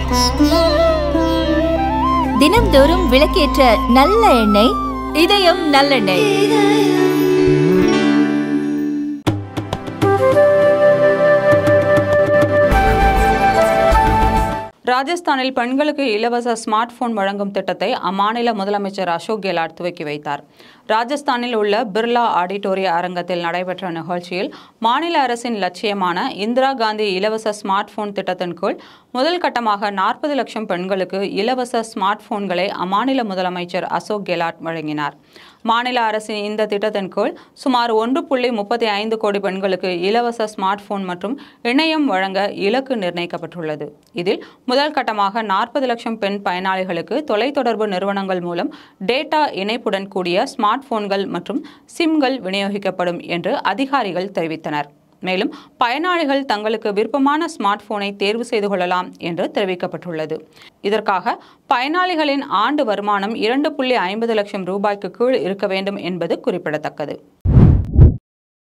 தினம்தோறும் விளக்கேற்ற நல்ல எண்ணெய் இதயம் நல்லெண்ணெய் ராஜஸ்தானில் பெண்களுக்கு இலவச ஸ்மார்ட் போன் வழங்கும் திட்டத்தை அம்மாநில முதலமைச்சர் அசோக் கெலாட் துவக்கி வைத்தார் ராஜஸ்தானில் உள்ள பிர்லா ஆடிட்டோரிய அரங்கத்தில் நடைபெற்ற நிகழ்ச்சியில் மாநில அரசின் லட்சியமான இந்திரா காந்தி இலவச ஸ்மார்ட் போன் திட்டத்தின் கீழ் முதல் கட்டமாக நாற்பது லட்சம் பெண்களுக்கு இலவச ஸ்மார்ட் போன்களை அம்மாநில முதலமைச்சர் அசோக் கெலாட் வழங்கினார் மாநில அரசின் இந்த திட்டத்தின் கீழ் சுமார் ஒன்று புள்ளி முப்பத்தி ஐந்து கோடி பெண்களுக்கு இலவச ஸ்மார்ட் போன் மற்றும் இணையம் வழங்க இலக்கு நிர்ணயிக்கப்பட்டுள்ளது இதில் முதல் கட்டமாக நாற்பது லட்சம் பெண் பயனாளிகளுக்கு தொலைத்தொடர்பு நிறுவனங்கள் மூலம் டேட்டா இணைப்புடன் கூடிய ஸ்மார்ட் போன்கள் மற்றும் சிம்கள் விநியோகிக்கப்படும் என்று அதிகாரிகள் தெரிவித்தனர் மேலும் பயனாளிகள் தங்களுக்கு விருப்பமான ஸ்மார்ட் போனை தேர்வு செய்து கொள்ளலாம் என்று தெரிவிக்கப்பட்டுள்ளது இதற்காக பயனாளிகளின் ஆண்டு வருமானம் இரண்டு புள்ளி ஐம்பது லட்சம் ரூபாய்க்கு கீழ் இருக்க வேண்டும் என்பது குறிப்பிடத்தக்கது